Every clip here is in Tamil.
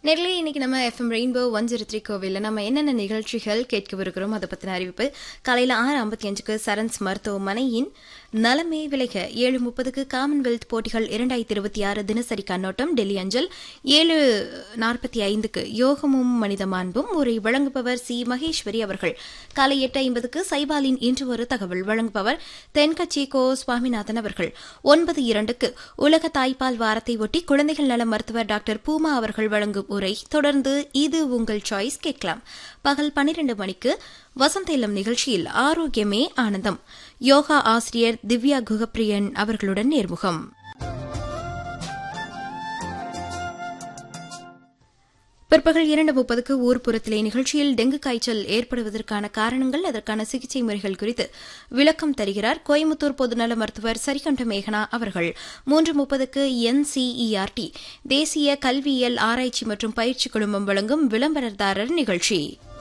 நேரிலே இன்னைக்கு நம்ம FM rainbow one zero three கோவிலில் நம்ம என்னென்ன நிகழ்ச்சிகள் கேட்கவிருக்கிறோம் அதை பற்றின அறிவிப்பு காலையில் ஆறு ஐம்பத்தி அஞ்சுக்கு சரன்ஸ் மருத்துவமனையின் நலமே விலக ஏழு முப்பதுக்கு காமன்வெல்த் போட்டிகள் இரண்டாயிரத்தி இருபத்தி ஆறு தினசரி கண்ணோட்டம் டெல்லி அஞ்சல் ஏழு நாற்பத்தி ஐந்துக்கு யோகமும் மனித மாண்பும் உரை வழங்குபவர் சி மகேஸ்வரி அவர்கள் காலை எட்டு ஐம்பதுக்கு சைபாலின் இன்று ஒரு தகவல் வழங்குபவர் தென்கட்சி கோ சுவாமிநாதன் அவர்கள் ஒன்பது இரண்டுக்கு உலக தாய்ப்பால் வாரத்தை ஒட்டி குழந்தைகள் நல மருத்துவர் டாக்டர் பூமா அவர்கள் வழங்கும் உரை தொடர்ந்து இது உங்கள் சாய்ஸ் கேட்கலாம் பகல் பன்னிரண்டு மணிக்கு வசந்த இல்லம் நிகழ்ச்சியில் ஆரோக்கியமே ஆனந்தம் யோகா ஆசிரியர் திவ்யா குகப்பிரியன் அவர்களுடன் நேர்முகம் பிற்பகல் இரண்டு முப்பதுக்கு ஊர்ப்புறத்திலே நிகழ்ச்சியில் டெங்கு காய்ச்சல் ஏற்படுவதற்கான காரணங்கள் அதற்கான சிகிச்சை முறைகள் குறித்து விளக்கம் தருகிறார் கோயம்புத்தூர் பொதுநல மருத்துவர் சரிகண்ட மேகனா அவர்கள் மூன்று முப்பதுக்கு என்சிஇஆர்டி தேசிய கல்வியியல் ஆராய்ச்சி மற்றும் பயிற்சி குழுமம் வழங்கும் விளம்பரதாரர் நிகழ்ச்சி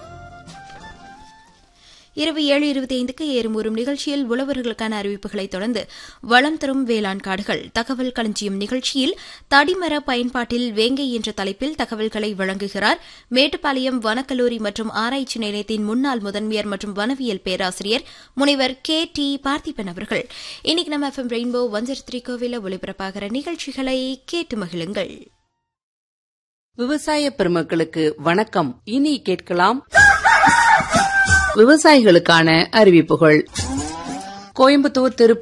இரவு ஏழு இருபத்தி ஐந்துக்கு ஏறும் நிகழ்ச்சியில் உழவர்களுக்கான அறிவிப்புகளை தொடர்ந்து வளம் தரும் வேளாண் காடுகள் தகவல் களஞ்சியம் நிகழ்ச்சியில் தடிமர பயன்பாட்டில் வேங்கை என்ற தலைப்பில் தகவல்களை வழங்குகிறார் மேட்டுப்பாளையம் வனக்கல்லூரி மற்றும் ஆராய்ச்சி நிலையத்தின் முன்னாள் முதன்மையர் மற்றும் வனவியல் பேராசிரியர் முனைவர் கே டி பார்த்திபன் அவர்கள் இன்னைக்கு நம்ம எஃப்எம் ரெயின்போ ஒன்சர் த்ரீ கோவில ஒளிபரப்பாகிற நிகழ்ச்சிகளை கேட்டு மகிழுங்கள் விவசாய பெருமக்களுக்கு வணக்கம் இனி கேட்கலாம் விவசாயிகளுக்கான அறிவிப்புகள் கோயம்புத்தூர் திருப்பூர்